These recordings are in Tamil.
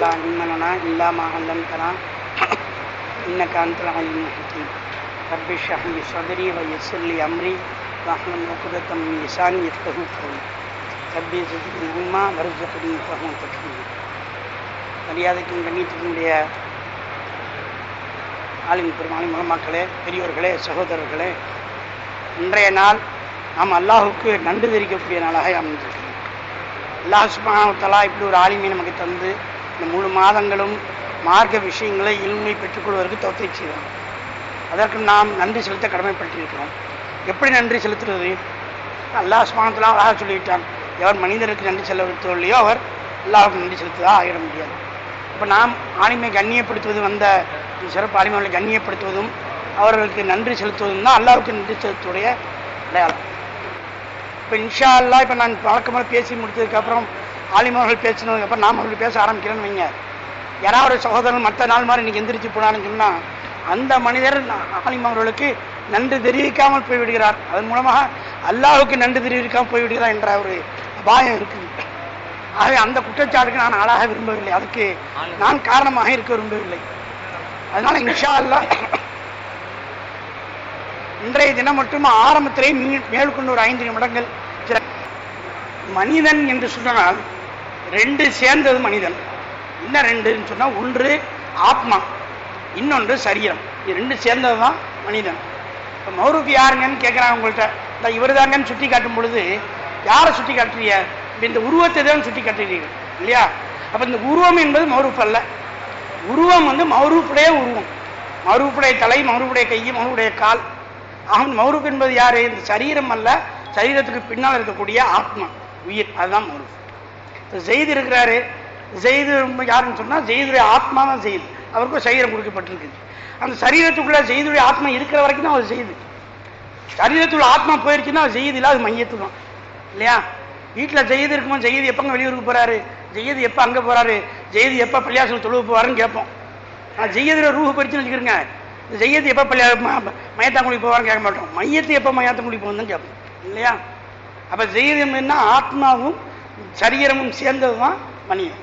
لا علم لنا إلا ما علمتنا إنك أنت العليم الحكيم رب اشرح لي صدري ويسر لي أمري واحلل عقدة من لساني يفقهوا قولي ரப்பி ஜித்னி உம்மா வருஷப்படி பகம் தக்கி மரியாதைக்கும் கண்ணியத்துக்குடைய ஆலிம் பெருமானி மகமாக்களே பெரியோர்களே சகோதரர்களே இன்றைய நாள் நாம் அல்லாஹுக்கு நன்றி தெரிவிக்கக்கூடிய நாளாக அமைந்திருக்கிறோம் அல்லாஹ் சுபானத்தலா இப்படி ஒரு ஆளுமை நமக்கு தந்து இந்த முழு மாதங்களும் மார்க்க விஷயங்களை இல்மை பெற்றுக்கொள்வதற்கு தோத்தை செய்தோம் அதற்கு நாம் நன்றி செலுத்த கடமைப்பட்டிருக்கிறோம் எப்படி நன்றி செலுத்துறது அல்லாஹ் சுபானத்தலா அழகாக சொல்லிவிட்டான் எவர் மனிதருக்கு நன்றி செலுத்தவில்லையோ அவர் அல்லாஹுக்கு நன்றி செலுத்துவதா ஆகிட முடியாது இப்போ நாம் ஆளுமை கண்ணியப்படுத்துவது வந்த சிறப்பு ஆளுமைகளை கண்ணியப்படுத்துவதும் அவர்களுக்கு நன்றி செலுத்துவதும் தான் அல்லாவுக்கு நன்றி செலுத்துவடைய அடையாளம் இப்போ இன்ஷா அல்லா இப்போ நான் வழக்கமாக பேசி முடித்ததுக்கப்புறம் ஆலிமர்கள் பேசினதுக்கப்புறம் நாம் அவர்கள் பேச ஆரம்பிக்கிறேன்னு வைங்க யாராவது ஒரு சகோதரன் மற்ற நாள் மாதிரி இன்னைக்கு எந்திரிச்சு போனான்னு சொன்னால் அந்த மனிதர் ஆலிமர்களுக்கு நன்றி தெரிவிக்காமல் போய்விடுகிறார் அதன் மூலமாக அல்லாவுக்கு நன்றி தெரிவிக்காமல் போய்விடுகிறார் என்ற ஒரு அபாயம் இருக்குது ஆகவே அந்த குற்றச்சாட்டுக்கு நான் ஆளாக விரும்பவில்லை அதுக்கு நான் காரணமாக இருக்க விரும்பவில்லை அதனால இன்ஷா அல்லா இன்றைய தினம் மட்டும் ஆரம்பத்திலே மேற்கொண்டு ஒரு ஐந்து நிமிடங்கள் மனிதன் என்று சொன்னால் ரெண்டு சேர்ந்தது மனிதன் என்ன ரெண்டுன்னு சொன்னால் ஒன்று ஆத்மா இன்னொன்று சரீரம் இது ரெண்டு சேர்ந்தது தான் மனிதன் இப்போ மௌரூப் யாருங்கன்னு கேட்குறாங்க உங்கள்கிட்ட இந்த இவர் தாங்கன்னு சுட்டி காட்டும் பொழுது யாரை சுட்டி காட்டுறீங்க இந்த உருவத்தை தான் சுட்டி காட்டுறீர்கள் இல்லையா அப்போ இந்த உருவம் என்பது மௌரூப் அல்ல உருவம் வந்து மௌரூப்புடைய உருவம் மௌரூப்புடைய தலை மௌரூப்புடைய கை மௌரூப்புடைய கால் ஆகும் மௌரூப் என்பது யாரு இந்த சரீரம் அல்ல சரீரத்துக்கு பின்னால் இருக்கக்கூடிய ஆத்மா உயிர் அதுதான் மௌரூப் இப்போ ஜெயிது இருக்கிறாரு ஜெயிது யாருன்னு சொன்னால் ஜெயிதுடைய ஆத்மா தான் செய்யுது அவருக்கும் சரீரம் கொடுக்கப்பட்டிருக்குது அந்த சரீரத்துக்குள்ள ஜெயிதுடைய ஆத்மா இருக்கிற வரைக்கும் தான் அவர் செய்யுது சரீரத்துள்ள ஆத்மா போயிருச்சுன்னா அது செய்யுது இல்லை அது மையத்து தான் இல்லையா வீட்டில் ஜெயிது இருக்குமோ ஜெயிது எப்பங்க வெளியூருக்கு போறாரு ஜெயிது எப்போ அங்கே போறாரு ஜெயிது எப்போ பள்ளியாசல் தொழுவு போவாருன்னு கேட்போம் நான் ஜெய்யதுல ரூஹு பறிச்சுன்னு வச்சுக்கிறேங்க ஜெய்யது எப்போ பள்ளியா மயத்தாங்குடி போவாருன்னு கேட்க மாட்டோம் மையத்து எப்போ மயத்தாங்குடி போகணும்னு கேட்போம் இல்லையா அப்போ ஜெயிதம் என்ன ஆத்மாவும் சரீரமும் சேர்ந்தது தான் மனிதன்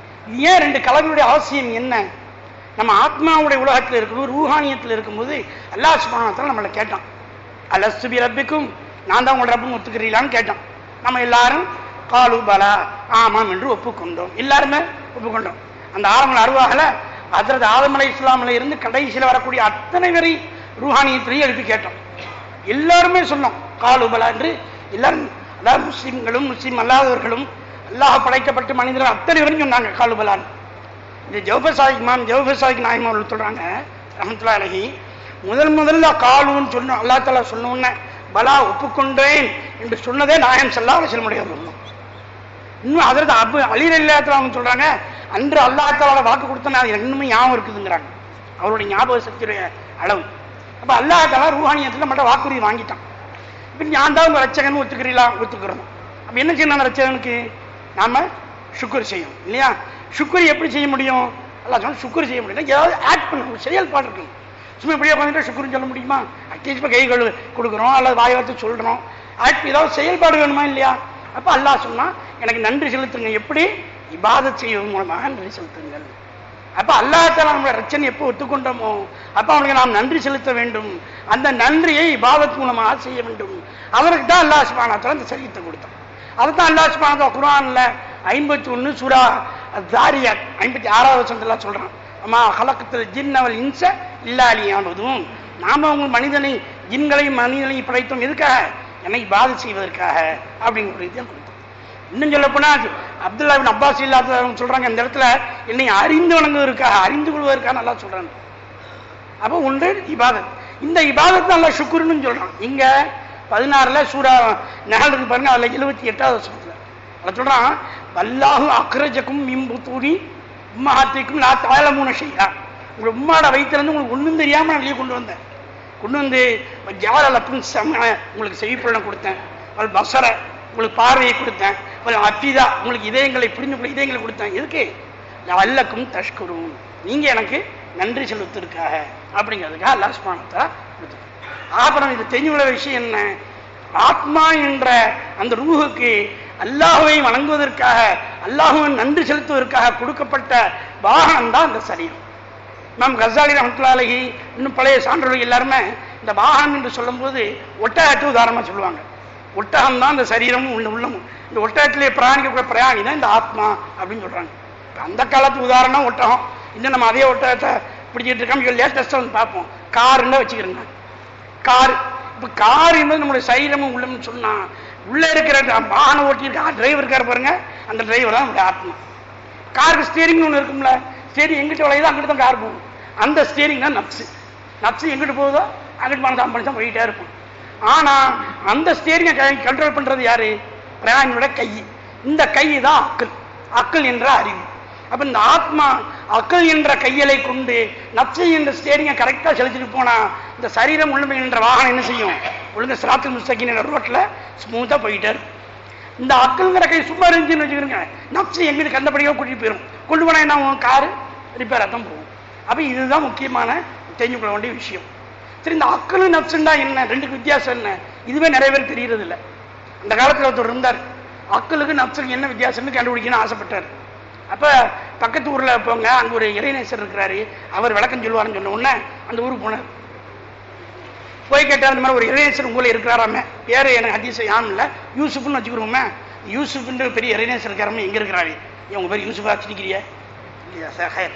ஏன் ரெண்டு கலவையுடைய அவசியம் என்ன நம்ம ஆத்மாவுடைய உலகத்தில் இருக்கும்போது ரூஹானியத்தில் இருக்கும்போது அல்லா சுபானத்தில் நம்மளை கேட்டான் அல்லஸ்துபி ரப்பிக்கும் நான் தான் உங்களோட ரப்புன்னு ஒத்துக்கிறீங்களான்னு கேட்டான் நம்ம எல்லாரும் காலு பலா ஆமாம் என்று ஒப்புக்கொண்டோம் எல்லாருமே ஒப்புக்கொண்டோம் அந்த ஆரம்ப அருவாகல அதரது ஆதமலை இஸ்லாமில் இருந்து கடைசியில் வரக்கூடிய அத்தனை வரை ரூஹானியத்திலையும் எழுப்பி கேட்டோம் எல்லாருமே சொன்னோம் காலு பலா என்று எல்லாரும் அதாவது முஸ்லீம்களும் முஸ்லீம் அல்லாதவர்களும் அல்லாஹ் படைக்கப்பட்ட மனிதர்கள் அத்தனை வரையும் சொன்னாங்க காலு பலான்னு இந்த ஜவுபசாஹிக் மாம் ஜவுபசாஹிக் நாயம் அவர்கள் சொல்றாங்க ரஹமத்துல்லா அலஹி முதல் முதல்ல காலுன்னு சொன்ன அல்லா தாலா சொன்ன பலா ஒப்புக்கொண்டேன் என்று சொன்னதே நாயம் சல்லா அலிசல்முடைய சொன்னோம் இன்னும் அதற்கு அபு அலிர் இல்லாத்துல அவங்க சொல்றாங்க அன்று அல்லாத்தாவோட வாக்கு கொடுத்தனா அது இன்னுமே ஞாபகம் இருக்குதுங்கிறாங்க அவருடைய ஞாபக சக்தியுடைய அளவு அப்ப அல்லாத்தாலா ரூஹானியத்தில் மட்டும் வாக்குறுதி வாங்கிட்டான் இப்போ நான் தான் உங்க ரச்சகன் ஒத்துக்கிறீங்களா ஒத்துக்கிறோம் அப்ப என்ன செய்யணும் அந்த ரச்சகனுக்கு நாம சுக்குர் செய்யும் இல்லையா சுக்குர் எப்படி செய்ய முடியும் அல்லா சொன்னா சுக்குர் செய்ய முடியும் ஏதாவது ஆட் பண்ணணும் செயல்பாடு இருக்கணும் சும்மா இப்படியே உட்காந்துட்டு சுக்குருன்னு சொல்ல முடியுமா அட்லீஸ்ட் இப்போ கை கழு கொடுக்குறோம் அல்லது வாய் வார்த்தை சொல்கிறோம் ஆட் ஏதாவது செயல்பாடு வேணுமா இல்லையா அப்போ அல்லாஹ் சொன்னா எனக்கு நன்றி செலுத்துங்க எப்படி இபாதத் செய்வதன் மூலமாக நன்றி செலுத்துங்கள் அப்போ அல்லாஹால நம்மளோட ரச்சனை எப்போ ஒத்துக்கொண்டோமோ அப்போ அவனுக்கு நாம் நன்றி செலுத்த வேண்டும் அந்த நன்றியை இபாதத் மூலமாக செய்ய வேண்டும் அவருக்கு தான் அல்லாஹ் சுபானத்தில் அந்த சரீரத்தை கொடுத்தான் அதுதான் அல்லாஹ் சுபானத்தா குரான்ல ஐம்பத்தி ஒன்று சுரா தாரியாத் ஐம்பத்தி ஆறாவது வருஷத்துல சொல்றான் அம்மா கலக்கத்தில் ஜின்னவல் இன்ச இல்லாலியானதும் நாம உங்க மனிதனை ஜின்களையும் மனிதனையும் படைத்தோம் எதுக்காக என்னை பாதை செய்வதற்காக அப்படிங்கிற ஒரு இதை கொடுத்தோம் இன்னும் சொல்ல போனா அப்துல்லா பின் அப்பாஸ் இல்லாத சொல்றாங்க இந்த இடத்துல என்னை அறிந்து வணங்குவதற்காக அறிந்து கொள்வதற்காக நல்லா சொல்றாங்க அப்போ ஒன்று இபாதத் இந்த இபாதத் நல்லா சுக்குருன்னு சொல்றான் இங்க பதினாறுல சூடா நகல் இருக்கு பாருங்க அதுல எழுபத்தி எட்டாவது வருஷத்துல அதை சொல்றான் வல்லாஹு அக்ரஜக்கும் மிம்பு தூணி உம்மஹாத்திக்கும் நான் தாளமூன செய்யா உங்களை உம்மாட வயிற்றுலேருந்து உங்களுக்கு ஒன்றும் தெரியாம நான் வெளியே கொண்டு வந்தேன் கொண்டு வந்து ஜாலப்பின் சம உங்களுக்கு செவிப்புலனை கொடுத்தேன் அவள் பசர உங்களுக்கு பார்வையை கொடுத்தேன் அவள் அப்பிதா உங்களுக்கு இதயங்களை புரிந்து கொள்ள இதயங்களை கொடுத்தேன் எதுக்கு அல்லக்கும் தஷ்குரும் நீங்க எனக்கு நன்றி செலுத்திருக்காக அப்படிங்கிறதுக்காக அல்லா ஸ்மானத்தை கொடுத்துருக்கேன் அப்புறம் இது தெரிஞ்சு உள்ள விஷயம் என்ன ஆத்மா என்ற அந்த ரூஹுக்கு அல்லாஹுவை வணங்குவதற்காக அல்லாஹுவின் நன்றி செலுத்துவதற்காக கொடுக்கப்பட்ட வாகனம் தான் இந்த சரீரம் நாம் கசாலி ரஹமத்துல்லாஹி இன்னும் பழைய சான்றோர்கள் எல்லாருமே இந்த வாகனம் என்று சொல்லும்போது ஒட்டகத்தை உதாரணமா சொல்லுவாங்க ஒட்டகம் தான் இந்த சரீரமும் உள்ள உள்ளமும் இந்த ஒட்டகத்திலே பிராணிக்கக்கூடிய பிராணி தான் இந்த ஆத்மா அப்படின்னு சொல்றாங்க இப்ப அந்த காலத்து உதாரணம் ஒட்டகம் இன்னும் நம்ம அதே ஒட்டகத்தை பிடிச்சிட்டு இருக்கோம் லேட்டஸ்டாக வந்து பார்ப்போம் காருன்னு வச்சுக்கிறோங்க கார் இப்போ கார் என்பது நம்முடைய சரீரமும் உள்ளம்னு சொன்னா உள்ள இருக்கிற அந்த வாகனம் ஓட்டியிருக்க டிரைவர் இருக்காரு பாருங்க அந்த டிரைவர் தான் நம்முடைய ஆத்மா காருக்கு ஸ்டியரிங் ஒன்று இருக்கும்ல ஸ்டியரிங் எங்கிட்ட வளையுதோ அங்கிட்டு தான் கார் போகும் அந்த ஸ்டியரிங் தான் நப்சு நப்சு எங்கிட்டு போகுதோ அங்கிட்டு மனசு மனுஷன் போயிட்டே இருக்கும் ஆனா அந்த ஸ்டியரிங்கை கண்ட்ரோல் பண்றது யாரு பிராணியோட கை இந்த கை தான் அக்கல் அக்கல் என்ற அறிவு அப்ப இந்த ஆத்மா அக்கல் என்ற கையலை கொண்டு நப்சு என்ற ஸ்டேரிங்கை கரெக்டா செலுத்திட்டு போனா இந்த சரீரம் முழுமை என்ற வாகனம் என்ன செய்யும் ஒழுங்கு சிராத்து முஸ்தகின் ரோட்ல ஸ்மூத்தா போயிட்டே இருக்கும் இந்த அக்கல்ங்கிற கை சும்மா இருந்துச்சுன்னு வச்சுக்கிறோங்க நப்சு எங்கிட்டு கண்டபடியோ கூட்டிட்டு போயிடும் கொண்டு போனா என்ன ஆகும் காரு ரிப்பேர் தான் போகும் அப்ப இதுதான் முக்கியமான தெரிஞ்சு கொள்ள வேண்டிய விஷயம் சரி இந்த அக்கலு நப்சுண்டா என்ன ரெண்டுக்கு வித்தியாசம் என்ன இதுவே நிறைய பேர் தெரியறது இல்லை அந்த காலத்துல ஒருத்தர் இருந்தார் அக்கலுக்கு நப்சுக்கு என்ன வித்தியாசம்னு கண்டுபிடிக்கணும்னு ஆசைப்பட்டார் அப்ப பக்கத்து ஊர்ல போங்க அங்க ஒரு இறைநேசர் இருக்கிறாரு அவர் விளக்கம் சொல்லுவாருன்னு சொன்ன உடனே அந்த ஊருக்கு போனார் போய் கேட்டார் இந்த மாதிரி ஒரு இறைநேசர் உங்களை இருக்கிறாராமே பேரு எனக்கு அதிசயம் யாம் இல்லை யூசுப்னு வச்சுக்கிறோமே யூசுப்ன்ற பெரிய இறைநேசர் இருக்காரமே எங்க இருக்கிறாரு ஏன் உங்க பேர் யூசுஃபா வச்சிருக்கிறியா இல்லையா சார் ஹயர்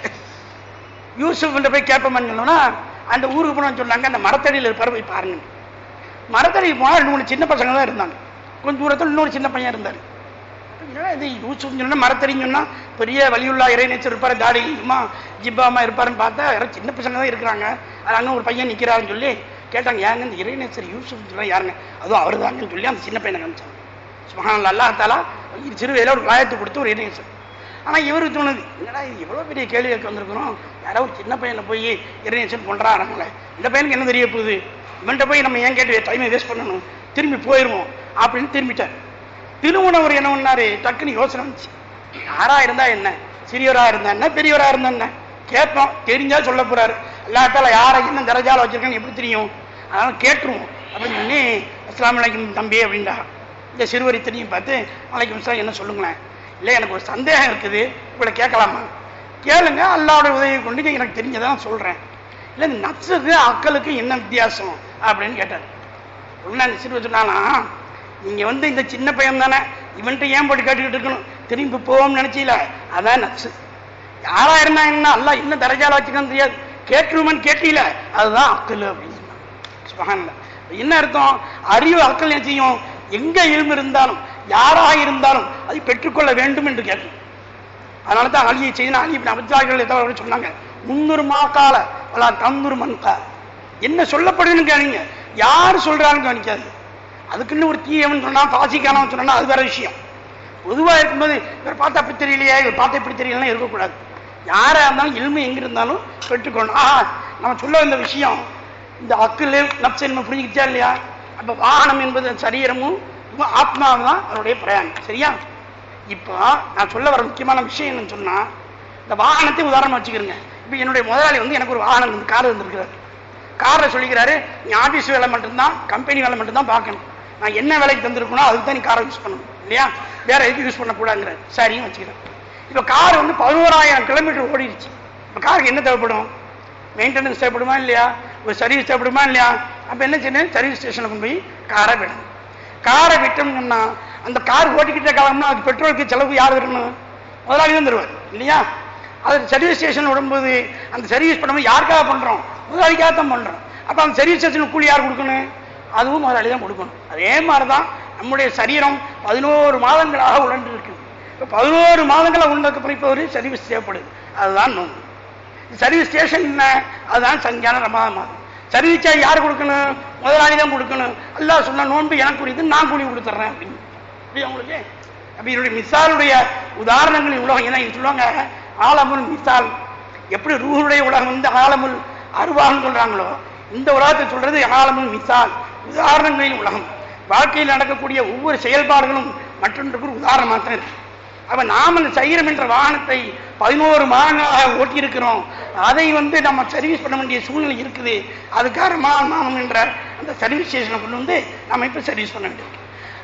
யூசுப்ன்ற போய் கேட்போம்னு சொன்னோம்னா அந்த ஊருக்கு போனோம்னு சொன்னாங்க அந்த மரத்தடியில் இருப்பார் போய் பாருங்க மரத்தடியில் போனால் ரெண்டு மூணு சின்ன பசங்க தான் இருந்தாங்க கொஞ்சம் தூரத்தில் இன்னொரு சின்ன பையன் இருந்தார் என்னடா இது யூசுப் சொன்னா மரத்தடின்னு சொன்னா பெரிய வலியுள்ள இறைநேச்சர் இருப்பாரு தாடி சும்மா ஜிப்பாமா இருப்பாருன்னு பார்த்தா யாரும் சின்ன பசங்க தான் இருக்கிறாங்க அது அங்கே ஒரு பையன் நிற்கிறாருன்னு சொல்லி கேட்டாங்க ஏங்க இந்த இறைநேச்சர் யூசுப் சொல்ல யாருங்க அதுவும் அவர் தாங்கன்னு சொல்லி அந்த சின்ன பையனை காமிச்சாங்க சுபஹானல்லாஹ் அல்லாஹ் தாலா சிறு வயதில் ஒரு காயத்தை கொடுத்து ஒரு இறைநேச்சர் ஆனா இவருக்கு தோணுது என்னடா இது எவ்வளவு பெரிய கேள்வி கேட்க வந்திருக்கிறோம் யாரோ ஒரு சின்ன பையனை போய் இறைநேச்சர் பண்றாங்களே இந்த பையனுக்கு என்ன தெரிய போகுது இவன்கிட்ட போய் நம்ம ஏன் கேட்டு டைமை வேஸ்ட் பண்ணணும் திரும்பி போயிருவோம் அப்படின்னு திரும்பிட்டார் திருமணவர் என்ன பண்ணாரு டக்குன்னு யோசனை வந்துச்சு யாரா இருந்தா என்ன சிறியவரா இருந்தா என்ன பெரியவரா இருந்தா என்ன கேட்போம் தெரிஞ்சா சொல்ல போறாரு எல்லாத்தால யாரை என்ன தரஜால வச்சிருக்கேன்னு எப்படி தெரியும் அதனால கேட்டுருவோம் அப்படின்னு சொல்லி அஸ்லாம் வலைக்கும் தம்பி அப்படின்டா இந்த சிறுவரி தெரியும் பார்த்து வலைக்கும் அஸ்லாம் என்ன சொல்லுங்களேன் இல்லை எனக்கு ஒரு சந்தேகம் இருக்குது இவளை கேட்கலாமா கேளுங்க அல்லாவோட உதவியை கொண்டு எனக்கு தெரிஞ்சதான் சொல்றேன் இல்லை இந்த நப்சுக்கு அக்களுக்கு என்ன வித்தியாசம் அப்படின்னு கேட்டார் உடனே அந்த சிறுவர் சொன்னாலாம் நீங்க வந்து இந்த சின்ன பையன் தானே இவன்ட்டு ஏன் போட்டு கேட்டுக்கிட்டு இருக்கணும் திரும்பி போவோம்னு நினைச்சீல அதான் நப்சு யாரா இருந்தா என்ன அல்ல இன்னும் தரஜால வச்சுக்கணும் தெரியாது கேட்டுருவன் கேட்டீல அதுதான் அக்கல் அப்படின்னு சொன்னாங்க சுபஹானல்லாஹ். என்ன அர்த்தம் அறிவு அக்கல் என்ன செய்யும் எங்க இல்மு இருந்தாலும் யாராக இருந்தாலும் அதை பெற்றுக்கொள்ள வேண்டும் என்று கேட்கும் அதனால தான் அலியை செய்தினா அலி இப்படி அபிஜாக்கள் ஏதாவது சொன்னாங்க முன்னூறு மாக்கால வலா தந்தூர் மன்கா என்ன சொல்லப்படுதுன்னு கேளுங்க யார் சொல்றாங்கன்னு கவனிக்காது அதுக்குன்னு ஒரு தீயவன் சொன்னா பாசிக்கானவன் சொன்னா அது வேற விஷயம் பொதுவா இருக்கும்போது இவர் பார்த்தா அப்படி தெரியலையே இவர் பார்த்தா இப்படி தெரியலாம் இருக்கக்கூடாது யாரா இருந்தாலும் இல்மை எங்க இருந்தாலும் பெற்றுக்கொள்ளணும் ஆஹா நம்ம சொல்ல வந்த விஷயம் இந்த அக்குல நப்சு நம்ம புரிஞ்சுக்கிச்சா இல்லையா அப்ப வாகனம் என்பது சரீரமும் இவன் ஆத்மாவும் தான் அவருடைய பிரயாணம் சரியா இப்போ நான் சொல்ல வர முக்கியமான விஷயம் என்னன்னு சொன்னா இந்த வாகனத்தை உதாரணமா வச்சுக்கிறேங்க இப்போ என்னுடைய முதலாளி வந்து எனக்கு ஒரு வாகனம் வந்து கார் வந்திருக்கிறார் காரில் சொல்லிக்கிறாரு நீ ஆபீஸ் வேலை மட்டும்தான் கம்பெனி வேலை மட்டும்தான் பார்க்கணும் நான் என்ன வேலைக்கு தந்திருக்கணும் அதுக்கு தான் நீ காரை யூஸ் பண்ணணும் இல்லையா வேற எதுக்கு யூஸ் பண்ணக்கூடாதுங்கிறார் சரின்னு வச்சுக்கிறேன் இப்போ கார் வந்து பதினோராயிரம் கிலோமீட்டர் ஓடிடுச்சு இப்போ காருக்கு என்ன தேவைப்படும் மெயின்டெனன்ஸ் தேவைப்படுமா இல்லையா ஒரு சர்வீஸ் தேவைப்படுமா இல்லையா அப்போ என்ன செய்யணும் சர்வீஸ் ஸ்டேஷனில் கொண்டு போய் காரை விடணும் காரை விட்டோம்னா அந்த கார் ஓட்டிக்கிட்ட காலம்னா அது பெட்ரோலுக்கு செலவு யார் வரணும் முதலாளி தான் தருவார் இல்லையா அது சர்வீஸ் ஸ்டேஷன் விடும்போது அந்த சர்வீஸ் பண்ணும்போது யாருக்காக பண்றோம் முதலாளிக்காக தான் பண்றோம் அப்ப அந்த சர்வீஸ் ஸ்டேஷனுக்கு கூலி யார் கொடுக்கணும் அதுவும் முதலாளி தான் கொடுக்கணும் அதே மாதிரி தான் நம்முடைய சரீரம் பதினோரு மாதங்களாக உழன்று இருக்கு இப்போ பதினோரு மாதங்களாக உண்டதுக்கு அப்புறம் இப்போ ஒரு சர்வீஸ் தேவைப்படுது அதுதான் நோன்பு சர்வீஸ் ஸ்டேஷன் என்ன அதுதான் சங்கியான ரமாத மாதம் சர்வீஸ் சார்ஜ் யார் கொடுக்கணும் முதலாளி தான் கொடுக்கணும் அல்லாஹ் சொன்ன நோன்பு எனக்கு குறித்து நான் கூலி கொடுத்துட்றேன் அப்படின்னு புரியுதா உங்களுக்கு அப்ப என்னுடைய மிசாலுடைய உதாரணங்களின் உலகம் என்ன இங்க சொல்லுவாங்க ஆலமுல் மிசால் எப்படி ரூஹுடைய உலகம் வந்து ஆலமுல் அருவான்னு சொல்றாங்களோ இந்த உலகத்தை சொல்றது ஆலமுல் மிசால் உதாரணங்களின் உலகம் வாழ்க்கையில் நடக்கக்கூடிய ஒவ்வொரு செயல்பாடுகளும் மற்றொன்றுக்கு ஒரு உதாரணம் மாத்திரம் இருக்கு அப்ப நாம இந்த சைரம் என்ற வாகனத்தை பதினோரு மாதங்களாக ஓட்டி இருக்கிறோம் அதை வந்து நம்ம சர்வீஸ் பண்ண வேண்டிய சூழ்நிலை இருக்குது அதுக்காக மானம் என்ற அந்த சர்வீஸ் ஸ்டேஷனை கொண்டு வந்து நம்ம இப்ப சர்வீஸ் பண்ண வேண்டியிருக்கு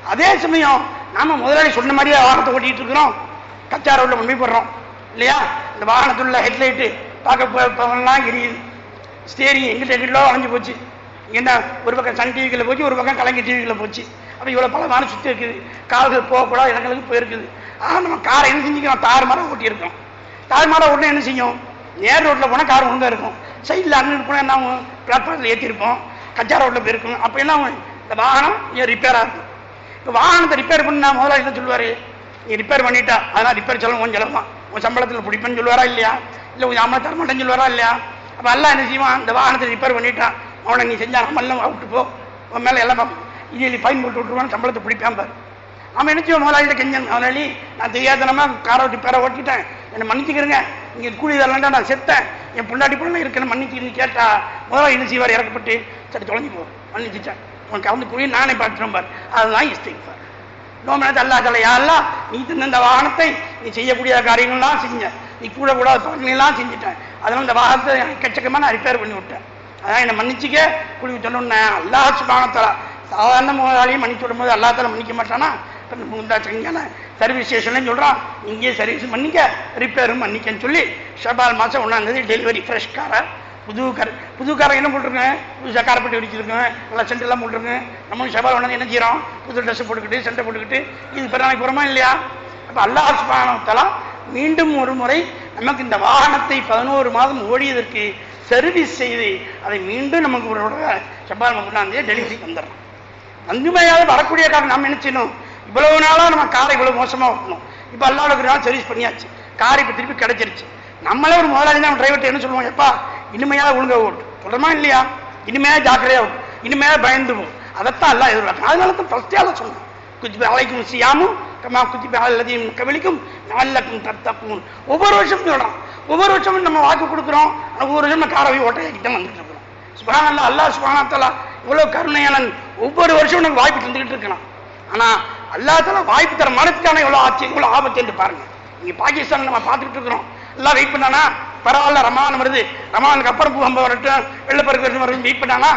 அதே சமயம் நாம முதலாளி சொன்ன மாதிரியே வாகனத்தை ஓட்டிட்டு இருக்கிறோம் கச்சா ரோட்ல கொண்டு போய் போடுறோம் இல்லையா இந்த வாகனத்துள்ள ஹெட்லைட்டு பார்க்க போகலாம் எரியுது ஸ்டேரிங் எங்கிட்ட எங்கிட்டோ அலைஞ்சு போச்சு இங்க என்ன ஒரு பக்கம் சன் டிவிக்குள்ள போச்சு ஒரு பக்கம் கலைஞர் டிவிக்குள்ள போச்சு அப்ப இவ்வளவு பலமான சுத்தி இருக்குது கால்கள் போகக்கூடாத இடங்களுக்கு போயிருக்குது ஆனா நம்ம காரை என்ன செஞ்சுக்கிறோம் தாறு மரம் ஓட்டி இருக்கோம் தாறு மரம் ஓட்டினா என்ன செய்யும் நேர் ரோட்ல போனா கார் ஒழுங்கா இருக்கும் சைடில் அங்கே போனா என்ன ஆகும் பிளாட்ஃபார்ம்ல ஏற்றிருப்போம் கச்சா ரோட்ல போயிருக்கும் அப்ப என்ன ஆகும் இந்த வாகனம் ஏன் ரிப்பேரா இருக்கும் இப்போ வாகனத்தை ரிப்பேர் பண்ணா முதல்ல என்ன சொல்லுவாரு நீ ரிப்பேர் பண்ணிட்டா அதெல்லாம் ரிப்பேர் செலவு கொஞ்சம் செலவு தான் உன் சம்பளத்தில் பிடிப்பேன்னு சொல்லுவாரா இல்லையா இல்லை உன் அம்மா தர மாட்டேன்னு சொல்லுவாரா இல்லையா அப்போ எல்லாம் என்ன செய்வான் இந்த வாகனத்தை ரிப்பேர் பண்ணிட்டா அவனை நீ செஞ்சா நம்மளாம் விட்டு போ உன் மேலே எல்லாம் பார்ப்போம். இது ஃபைன் போட்டு விட்டுருவான்னு சம்பளத்தை பிடிப்பான் பாரு அவன் என்ன செய்வான் முதலாளிகிட்ட கெஞ்சன் முதலாளி நான் தெரியாதனமா காரை ரிப்பேரை ஓட்டிட்டேன் என்னை மன்னிச்சுக்கிறேங்க இங்கே கூலி தரலாண்டா நான் செத்தேன் என் பொண்டாட்டி பொண்ணு இருக்கேன்னு மன்னிச்சுன்னு கேட்டா முதலாளி என்ன செய்வார் இறக்கப்பட்டு சரி தொலைஞ்சு போ மன்னிச்சுட்டேன் உனக்கு கலந்து போய் நானே பார்த்துட்டோம் பார் அதுதான் இஸ்திக்பார் நோமனத்து அல்லா தலை யாரெல்லாம் நீ தின்ன இந்த வாகனத்தை நீ செய்யக்கூடிய காரியங்கள்லாம் செஞ்ச நீ கூட கூட எல்லாம் செஞ்சுட்டேன் அதனால இந்த வாகனத்தை எக்கச்சக்கமா நான் ரிப்பேர் பண்ணி விட்டேன் அதான் என்னை மன்னிச்சுக்க குழி சொன்னேன் அல்லாஹ் சுபானத்தலா சாதாரண முதலாளியும் மன்னிச்சு விடும்போது அல்லா தலை மன்னிக்க மாட்டானா முந்தா செஞ்சான சர்வீஸ் ஸ்டேஷன்லையும் சொல்றான் இங்கேயே சர்வீஸ் மன்னிக்க ரிப்பேரும் மன்னிக்கன்னு சொல்லி ஷபால் மாசம் ஒன்றாம் தேதி டெலிவரி ஃப்ரெஷ் காரை புது கார் புது காரை என்ன போட்டிருக்கேன் புதுசாக காரப்பட்டி வச்சிருக்கேன் நல்லா சென்டெல்லாம் போட்டிருக்கேன் நம்மளும் ஷபால் ஒன்று என்ன செய்யறோம் புது ட்ரெஸ் போட்டுக்கிட்டு சென்டர் போட்டுக்கிட்டு இது பிறநாளைக்கு போகிறோமா இல்லையா அப்போ அல்லாஹ் சுபானத்தலா மீண்டும் ஒரு முறை நமக்கு இந்த வாகனத்தை பதினோரு மாதம் ஓடியதற்கு சர்வீஸ் செய்து அதை மீண்டும் நமக்கு ஒரு செவ்வாய் ஒன்றாம் தேதி டெலிவரி வந்துடுறோம் நன்மையாக வரக்கூடிய காரணம் நாம் என்ன செய்யணும் இவ்வளவு நாளா நம்ம காரை இவ்வளவு மோசமா ஓட்டணும் இப்போ அல்லாவுக்கு நாள் சர்வீஸ் பண்ணியாச்சு கார் இப்போ திருப்பி கிடைச்சிருச்சு நம்மளே ஒரு முதலாளி தான் டிரைவர்கிட்ட என்ன சொல்லுவோம் எப்பா இனிமையாக ஒழுங்கா ஓட்டு சொல்றோமா இல்லையா இனிமையா ஜாக்கிரதையா ஓட்டு இனிமையா பயந்து போ அதைத்தான் எல்லாம் எதிர்பார்க்கும் அதனால தான் ஃபர்ஸ்டே சொன்னோம் குஜிபி அலைக்கும் சியாமும் கமா குஜிபி அல்லதையும் கவிழிக்கும் நல்லக்கும் தத்தக்கும் ஒவ்வொரு வருஷமும் சொல்றோம் ஒவ்வொரு வருஷமும் நம்ம வாக்கு கொடுக்குறோம் ஒவ்வொரு வருஷம் நம்ம காரை ஓட்டையாக்கிட்டு தான் வந்துட்டு இருக்கிறோம் சுபஹான் அல்லா அல்லாஹ் சுபஹானத்தலா இவ்வளவு கருணையாளன் ஒவ்வொரு வருஷமும் நமக்கு வாய்ப்பு தந்துகிட்டு இருக்கலாம் ஆனா அல்லா தலா வாய்ப்பு தர மனத்துக்கான எவ்வளவு ஆச்சு எவ்வளவு ஆபத்து என்று பாருங்க இங்க பாகிஸ்தான் நம்ம பார்த்துக்கிட்டு இருக்கிறோம் எல்லாம் வெயிட் பண்ணானா பரவாயில்ல ரமான் வருது ரமானுக்கு அப்புறம் பூகம்பம் வரட்டும் வெள்ளப்பெருக்கு வருஷம் வரும் வெயிட் பண்ணானா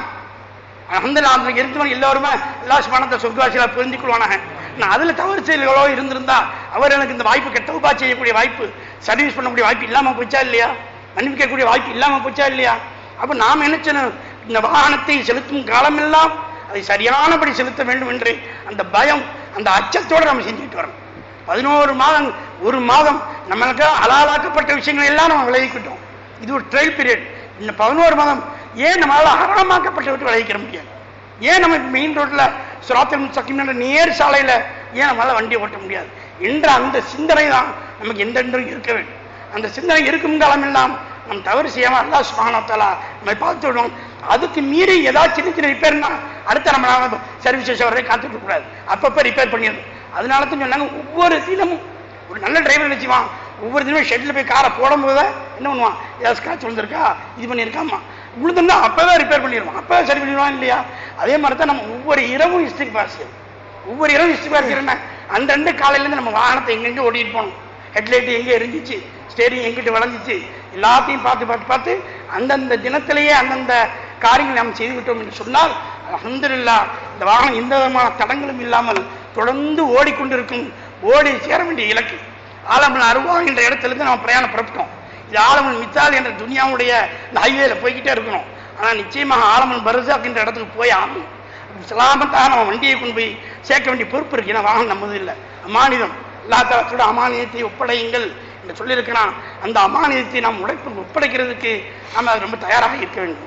அந்த அந்த இருந்தவன் எல்லோருமே எல்லா பணத்தை சொர்க்கவாசிகளை புரிந்து கொள்வானாங்க நான் அதுல தவறு செயல்களோ இருந்திருந்தா அவர் எனக்கு இந்த வாய்ப்பு கெட்டவுபா செய்யக்கூடிய வாய்ப்பு சர்வீஸ் பண்ணக்கூடிய வாய்ப்பு இல்லாம போச்சா இல்லையா மன்னிக்கக்கூடிய வாய்ப்பு இல்லாம போச்சா இல்லையா அப்ப நாம் என்ன செய்யணும் இந்த வாகனத்தை செலுத்தும் காலமெல்லாம் அதை சரியானபடி செலுத்த வேண்டும் என்று அந்த பயம் அந்த அச்சத்தோடு நம்ம செஞ்சுட்டு வரணும் பதினோரு மாதம் ஒரு மாதம் நம்மளுக்கு அலாலாக்கப்பட்ட விஷயங்கள் எல்லாம் நம்ம விளைவிக்கிட்டோம் இது ஒரு ட்ரையல் பீரியட் இந்த பதினோரு மாதம் ஏன் நம்மளால அறமாக்கப்பட்ட விட்டு விளைவிக்கிற முடியாது ஏன் நம்ம மெயின் ரோட்ல சுராத்தல் சக்கிம் நேர் சாலையில ஏன் நம்மளால வண்டி ஓட்ட முடியாது என்ற அந்த சிந்தனை தான் நமக்கு எந்தென்றும் இருக்க வேண்டும் அந்த சிந்தனை இருக்கும் காலமெல்லாம் நம் தவறு செய்யாம அல்லா சுபானத்தாலா நம்ம பார்த்து விடுவோம் அதுக்கு மீறி ஏதாவது சின்ன சின்ன ரிப்பேர்னா அடுத்த நம்ம சர்வீஸ் ஸ்டேஷன் வரை காத்துட்டு கூடாது அப்பப்ப ரிப்பேர் பண்ணிடணும் அதனால தான் சொன்னாங்க ஒவ்வொரு தினமும் ஒரு நல்ல டிரைவர் நினைச்சுவான் ஒவ்வொரு தினமும் ஷெட்ல போய் காரை போடும்போது என்ன பண்ணுவான் ஏதாவது ஸ்கிராச் விழுந்திருக்கா இது பண்ணியிருக்காமா விழுந்தோம்னா அப்பவே ரிப்பேர் பண்ணிடுவான் அப்பவே சரி பண்ணிடுவான் இல்லையா அதே மாதிரி தான் நம்ம ஒவ்வொரு இரவும் இஸ்திக் பாசியம் ஒவ்வொரு இரவும் இஸ்திக் பாசியம் அந்த ரெண்டு காலையிலேருந்து நம்ம வாகனத்தை எங்கெங்க ஓட்டிட்டு போகணும் ஹெட்லைட் எங்க எரிஞ்சிச்சு ஸ்டேரிங் எங்கிட்ட வளைஞ்சிச்சு எல்லாத்தையும் பார்த்து பார்த்து பார்த்து அந்தந்த தினத்திலேயே அந்தந்த காரியங்களை நாம் செய்துவிட்டோம் என்று சொன்னால் அல்ஹம்துலில்லாஹ் இந்த வாகனம் எந்த விதமான தடங்களும் இல்லாமல் தொடர்ந்து ஓடிக்கொண்டிருக்கும் ஓடி சேர வேண்டிய இலக்கு ஆலமல் அருவா என்ற இடத்திலிருந்து நம்ம பிரயாணம் புறப்பட்டோம் இது ஆலமல் மித்தால் என்ற துனியாவுடைய இந்த ஹைவேல போய்கிட்டே இருக்கணும் ஆனா நிச்சயமாக ஆலமல் பர்சாக் என்ற இடத்துக்கு போய் ஆகணும் சலாமத்தாக நம்ம வண்டியை கொண்டு போய் சேர்க்க வேண்டிய பொறுப்பு இருக்கு ஏன்னா வாகனம் நம்மது இல்லை அமானிதம் எல்லாத்தோட அமானியத்தை ஒப்படையுங்கள் என்று சொல்லியிருக்கிறான் அந்த அமானியத்தை நாம் உழைப்பு ஒப்படைக்கிறதுக்கு நாம் அது ரொம்ப தயாராக இருக்க வேண்டும்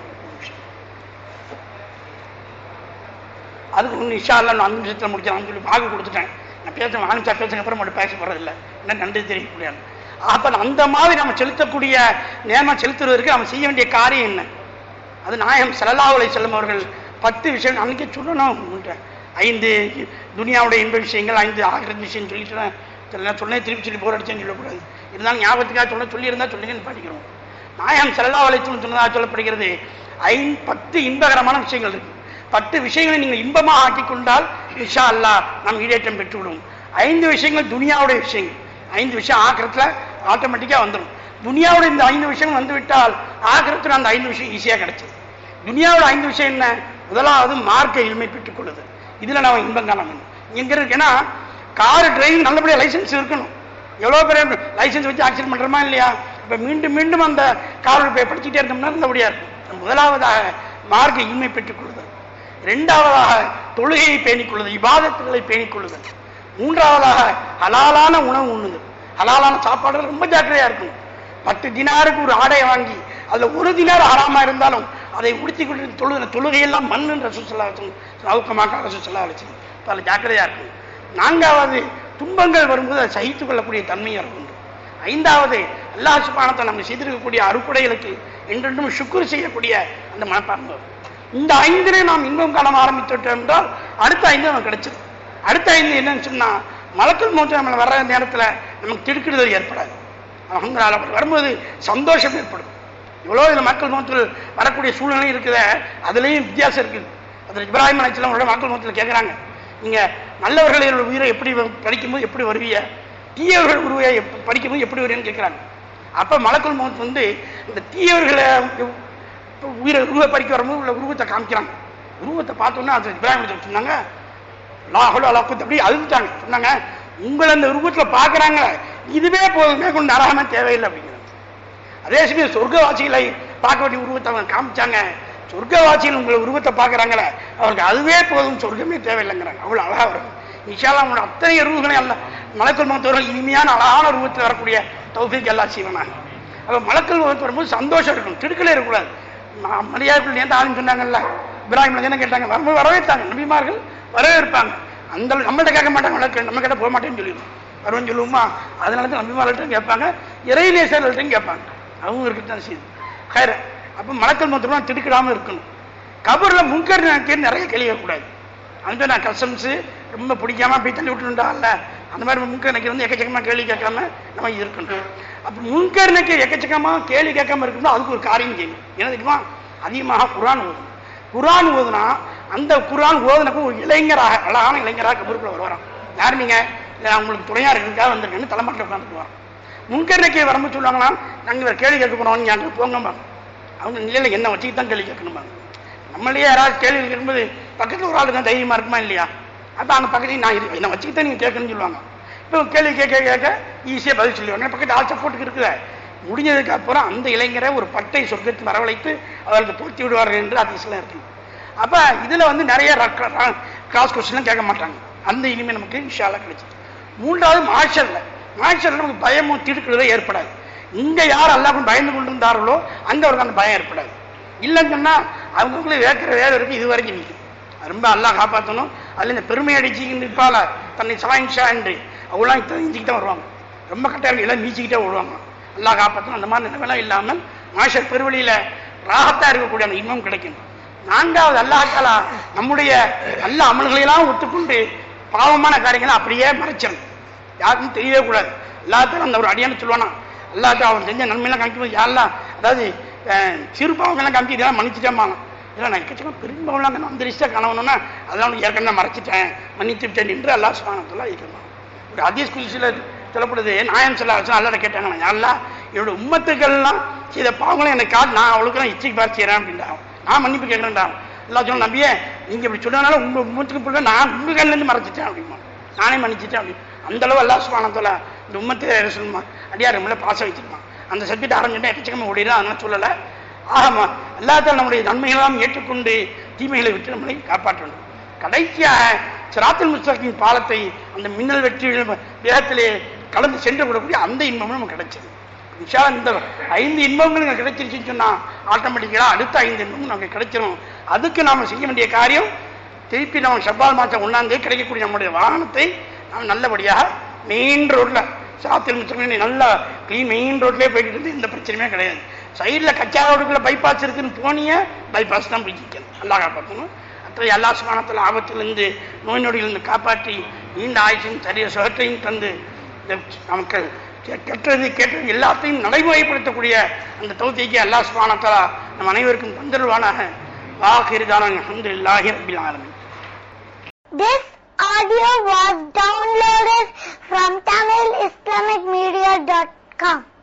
அதுக்கு ஒன்று இஷா அல்ல நான் அஞ்சு நிமிஷத்தில் முடிக்கலாம் சொல்லி வாக்கு கொடுத்துட்டேன் நான் பேச ஆரம்பிச்சா பேசுங்க அப்புறம் மட்டும் பேச போறதில்லை என்ன நன்றி தெரிய முடியாது அப்ப அந்த மாதிரி நம்ம செலுத்தக்கூடிய நேரம் செலுத்துவதற்கு நம்ம செய்ய வேண்டிய காரியம் என்ன அது நாயம் செல்லல்லாவுலை செல்லும் அவர்கள் பத்து விஷயம் அன்னைக்கே சொல்லணும் உங்கள்கிட்ட. ஐந்து துனியாவுடைய இன்ப விஷயங்கள் ஐந்து ஆகிறது விஷயம் சொல்லிட்டு நான் சொன்னேன் திருப்பி சொல்லி போர் அடிச்சேன்னு சொல்லக்கூடாது இருந்தாலும் ஞாபகத்துக்காக சொல்ல சொல்லியிருந்தா சொல்லுங்கன்னு படிக்கிறோம் நாயம் செல்லல்லா வலைத்துன்னு சொன்னதாக சொல்லப்படுகிறது ஐந்து பத்து இன்பகரமான விஷயங்கள் இருக்கு பத்து விஷயங்களை நீங்கள் இன்பமாக ஆக்கிக் கொண்டால் இஷா அல்லா நாம் ஈடேற்றம் பெற்றுவிடும் ஐந்து விஷயங்கள் துனியாவுடைய விஷயங்கள் ஐந்து விஷயம் ஆக்கிரத்துல ஆட்டோமேட்டிக்கா வந்துடும் துனியாவோட இந்த ஐந்து விஷயம் வந்து விட்டால் ஆக்கிரத்துல அந்த ஐந்து விஷயம் ஈஸியா கிடைச்சது துனியாவோட ஐந்து விஷயம் என்ன முதலாவது மார்க்க இல்மை பெற்றுக் கொள்ளுது இதுல நம்ம இன்பம் காண வேண்டும் இங்க இருக்கு ஏன்னா கார் டிரைவிங் நல்லபடியா லைசென்ஸ் இருக்கணும் எவ்வளவு பேர் லைசென்ஸ் வச்சு ஆக்சிடென்ட் பண்றோமா இல்லையா இப்ப மீண்டும் மீண்டும் அந்த கார் படிச்சுட்டே இருந்தோம்னா நல்லபடியா இருக்கும் முதலாவதாக மார்க்க இன்மை பெற்றுக் கொள்ளுதல் இரண்டாவதாக தொழுகையை பேணிக் கொள்ளுதல் இபாதத்துகளை பேணிக் கொள்ளுதல் மூன்றாவதாக ஹலாலான உணவு உண்ணுதல் ஹலாலான சாப்பாடு ரொம்ப ஜாக்கிரதையா இருக்கும் பத்து தினாருக்கு ஒரு ஆடை வாங்கி அதுல ஒரு தினார் ஹராமா இருந்தாலும் அதை உடுத்தி கொண்டு தொழுகிற தொழுகையெல்லாம் மண்ணுன்ற சுற்றுலா அவுக்கமாக சுற்றுலா வச்சு அதில் ஜாக்கிரதையா இருக்கும் நான்காவது துன்பங்கள் வரும்போது அதை சகித்துக் கொள்ளக்கூடிய தன்மை இருக்கும் ஐந்தாவது அல்லாஹ் சுபானத்தை நம்ம செய்திருக்கக்கூடிய அறுக்குடைகளுக்கு என்றென்றும் சுக்குர் செய்யக்கூடிய அந்த மனப்பான்மை வரும். இந்த ஐந்திலே நாம் இன்பம் காண ஆரம்பித்துட்டோம் என்றால் அடுத்த ஐந்து நமக்கு கிடைச்சது அடுத்த ஐந்து என்னன்னு சொன்னா மலக்கள் மூச்சு நம்மளை வர்ற நேரத்துல நமக்கு திடுக்கிடுதல் ஏற்படாது அவங்களால வரும்போது சந்தோஷம் ஏற்படும் எவ்வளோ இதில் மக்கள் மூத்தில் வரக்கூடிய சூழ்நிலை இருக்குத அதுலேயும் வித்தியாசம் இருக்குது அதில் இப்ராஹிம் அலைச்சலாம் உங்களோட மக்கள் மூத்தில் கேட்குறாங்க நீங்க நல்லவர்களுடைய உயிரை எப்படி வ- படிக்கும்போது எப்படி வருவீங்க தீயவர்கள் உருவை எப்ப- படிக்கும்போது எப்படி வருவீங்கன்னு கேட்குறாங்க அப்ப மலக்குள் மௌத் வந்து இந்த தீயவர்களை உ- உயிரை உருவை படிக்க வரும்போது உள்ள உருவத்தை காமிக்கிறாங்க உருவத்தை பார்த்தோன்னா அது இப்ராஹிம் அலைச்சலாம் சொன்னாங்க லாஹுல் அலாக்குத் அப்படி அழுதுட்டாங்க சொன்னாங்க உங்களை அந்த உருவத்துல பார்க்கறாங்க இதுவே போதுமே கொண்டு நரகமே தேவையில்லை அப்படிங்கிறாங்க அதே சமயம் சொர்க்கவாசிகளை பார்க்க வேண்டிய உருவத்தை அவங்க காமிச்சாங்க சொர்க்கவாசிகள் உங்களை உருவத்தை பார்க்கறாங்களே அவருக்கு அதுவே போதும் சொர்க்கமே தேவையில்லைங்கிறாங்க அவ்வளவு அழகா வரும் இன்ஷால்லா அவங்களோட அத்தனை உருவங்களையும் அல்ல மலக்குள் மகத்தவர்கள் இனிமையான அழகான உருவத்தில் வரக்கூடிய தௌஃபீக் எல்லாம் செய்வனாங்க அப்ப மலக்குள் மகத்து வரும்போது சந்தோஷம் இருக்கும் திடுக்கலே இருக்கக்கூடாது ம- மரியாதைக்குள் நேர்ந்து ஆளுன்னு சொன்னாங்கல்ல இப்ராஹிம் என்ன கேட்டாங்க வரும்போது வரவேற்றாங்க நபிமார்கள் வரவேற்பாங்க அந்த அளவு- நம்மள்ட்ட கேட்க மாட்டாங்க வழக்கு நம்ம கிட்ட போக மாட்டேன்னு சொல்லிடுவோம் வருவேன்னு சொல்லுவோமா அதனால தான் நபிமார்கள்ட்டையும் கேட்பாங்க இறைநேசர்கள்ட்டையும் கேட்பாங்க அவங்க இருக்கத்தான் செய்யுது ஹைர அப்ப மலக்கள் மொத்தமாக திடுக்கிடாம இருக்கணும் கபர்ல முன்கர் நக்கீர் நிறைய கேள்வி கூடாது அந்த நான் கஸ்டம்ஸ் ரொம்ப பிடிக்காம போய் தள்ளி விட்டுருந்தால அந்த மாதிரி முன்கர் நக்கீர் வந்து எக்கச்சக்கமா கேள்வி கேட்காம நம்ம இருக்கணும் அப்ப முன்கர் நக்கீர் எக்கச்சக்கமா கேள்வி கேட்காம இருக்கணும் அதுக்கு ஒரு காரியம் செய்யணும் என்ன தெரியுமா அதிகமாக குரான் ஓதணும் குரான் ஓதுனா அந்த குரான் ஓதுனக்கு ஒரு இளைஞராக அழகான இளைஞராக கபருக்குள்ள வருவாராம் யார் நீங்க இல்ல நான் உங்களுக்கு துணையா இருக்கிறதுக்காக வந்திருக்கேன்னு தலைமாட்டில் உட்காந்துட்டு வரோம் முன்கர்ணிக்கை வரும்போது சொல்லுவாங்களா நாங்க இவர் கேள்வி கேட்க போனோம் நீங்க அங்கே போங்கம்பாங்க அவங்க நிலையில என்ன வச்சுக்கிட்டு தான் கேள்வி கேட்கணும்பாங்க நம்மளே யாராவது கேள்வி கேட்கும்போது பக்கத்துல ஒரு ஆளு தான் தைரியமா இருக்குமா இல்லையா அப்ப அங்க பக்கத்துல நான் இரு- என்னை வச்சுக்கிட்டு தான் நீங்க கேட்கணும்னு சொல்லுவாங்க இப்போ கேள்வி கேட்க கேட்க ஈஸியா பதில் சொல்லுவாங்க பக்கத்து ஆள் சப்போர்ட்டுக்கு இருக்குதா முடிஞ்சதுக்கு அப்புறம் அந்த இளைஞரை ஒரு பட்டை சொர்க்கத்தில் வரவழைத்து அவருக்கு தூக்கி விடுவார்கள் என்று அதிசயம் இருக்கு அப்ப இதுல வந்து நிறைய கிராஸ் கொஸ்டின்லாம் கேட்க மாட்டாங்க அந்த இனிமே நமக்கு இன்ஷால்லா கிடைச்சிது மூன்றாவது மாஷல்ல மாஷல்ல நமக்கு பயமும் திடுக்கிறதோ ஏற்படாது இங்க யார் அல்லாஹ் பயந்து கொண்டு இருந்தார்களோ அங்க அவருக்கு அந்த பயம் ஏற்படாது இல்லைன்னு சொன்னா அவங்களுக்குள்ள வேக்கிற வேலை இருக்கு இது வரைக்கும் நிற்கும் ரொம்ப அல்லாஹ் காப்பாற்றணும் அதுல இந்த பெருமை அடிச்சுக்கிட்டு நிற்பால தன்னை சாயின்ஷா என்று அவங்களாம் இத்தனை இஞ்சிக்கிட்டு தான் வருவாங்க ரொம்ப கட்டாயம் எல்லாம் மீச்சிக்கிட்டே விடுவாங்க அல்லாஹ் காப்பாற்றணும் அந்த மாதிரி நிலைமைலாம் இல்லாமல் மாஷர் பெருவழியில ராகத்தா இருக்கக்கூடிய அந்த இன்பம் கிடைக்கும் நான்காவது அல்லாஹாலா நம்முடைய நல்ல அமல்களையெல்லாம் ஒத்துக்கொண்டு பாவமான காரியங்களை அப்படியே மறைச்சிடணும் யாருக்கும் தெரியவே கூடாது எல்லாத்தையும் அந்த ஒரு அடியான்னு சொல்லுவானா எல்லாத்தையும் அவன் செஞ்ச நன்மையெல்லாம் காமிக்கும்போது யாரெல்லாம் அதாவது அஹ், சிறு பாவங்கள்லாம் காமிச்சு இதெல்லாம் மன்னிச்சுட்டேம்பாங்க இல்லை நான் எக்கச்சக்கம் பெரும்பாவெல்லாம் நான் அந்த லிஸ்ட்டை காணணும்னா அதெல்லாம் உனக்கு ஏற்கனவே மறைச்சிட்டேன் மன்னித்து விட்டேன் என்று அல்லா சுபானத்தெல்லாம் இருக்கிறான் ஒரு அதீஸ் குதிசில் சொல்லப்படுது நாயம் சொல்ல வச்சு அல்லாட கேட்டாங்க யாரெல்லாம் என்னோட உம்மத்துக்கள்லாம் செய்த பாவங்களும் எனக்கு காட்டு நான் அவளுக்கு நான் இச்சைக்கு பார்த்து செய்கிறேன் அப்படின்டா நான் மன்னிப்பு கேட்குறேன்டா எல்லாம் சொன்ன நம்பியே நீங்க இப்படி சொன்னதுனால உங்க உம்மத்துக்கு பிள்ளை நான் உங்க கண்ணுல இருந்து மறைச்சிட்டேன் அப்படிமா நானே மன்னிச்சிட்டேன் அப்படி அந்த அளவு அல்லா சுபானத்தோல இந்த உம்மத்தை சொல்லுமா அடியார் மேல பாசம் வச்சிருப்பான் அந்த சப்ஜெக்ட் ஆரம்பிச்சுட்டா எக்கச்சக்கமா ஓடிடும் அதனால சொல்லலை ஆமா எல்லாத்தையும் நம்முடைய நன்மைகளாம் ஏற்றுக்கொண்டு தீமைகளை விட்டு நம்மளை காப்பாற்றணும் கடைசியாக சிராத்தல் முஸ்தகின் பாலத்தை அந்த மின்னல் வெற்றி வேகத்திலே கலந்து சென்று விடக்கூடிய அந்த இன்பமும் நமக்கு கிடைச்சது இன்ஷா இந்த ஐந்து இன்பங்கள் நமக்கு கிடைச்சிருச்சுன்னு சொன்னா ஆட்டோமேட்டிக்கலா அடுத்த ஐந்து இன்பமும் நமக்கு கிடைச்சிரும் அதுக்கு நாம செய்ய வேண்டிய காரியம் திருப்பி நம்ம செவ்வால் மாசம் ஒண்ணாந்தே கிடைக்கக்கூடிய நம்முடைய வாகனத்தை நாம் நல்லபடியாக மெயின் ரோட்ல சாத்தில் முச்சமே நல்லா க்ளீன் மெயின் ரோட்லயே போய்கிட்டு இருந்து எந்த பிரச்சனையுமே கிடையாது சைடுல கச்சா ரோடுக்குள்ள பைபாஸ் இருக்குன்னு போனீங்க பைபாஸ் தான் பிடிச்சிக்கணும் நல்லா காப்பாற்றணும் அத்தனை எல்லா சுமானத்தில் ஆபத்திலிருந்து நோய் நொடியிலிருந்து காப்பாற்றி நீண்ட ஆயுஷையும் சரிய சுகத்தையும் தந்து இந்த நமக்கு கெ- கெட்டது கேட்டது எல்லாத்தையும் நடைமுறைப்படுத்தக்கூடிய அந்த தௌத்திக்கு அல்லா சுபானத்தலா நம் அனைவருக்கும் தந்தருவானாக வாகிருதான அஹமதுல்லாஹி ரபில் ஆலமீன் This audio was downloaded from TamilIslamicMedia.com.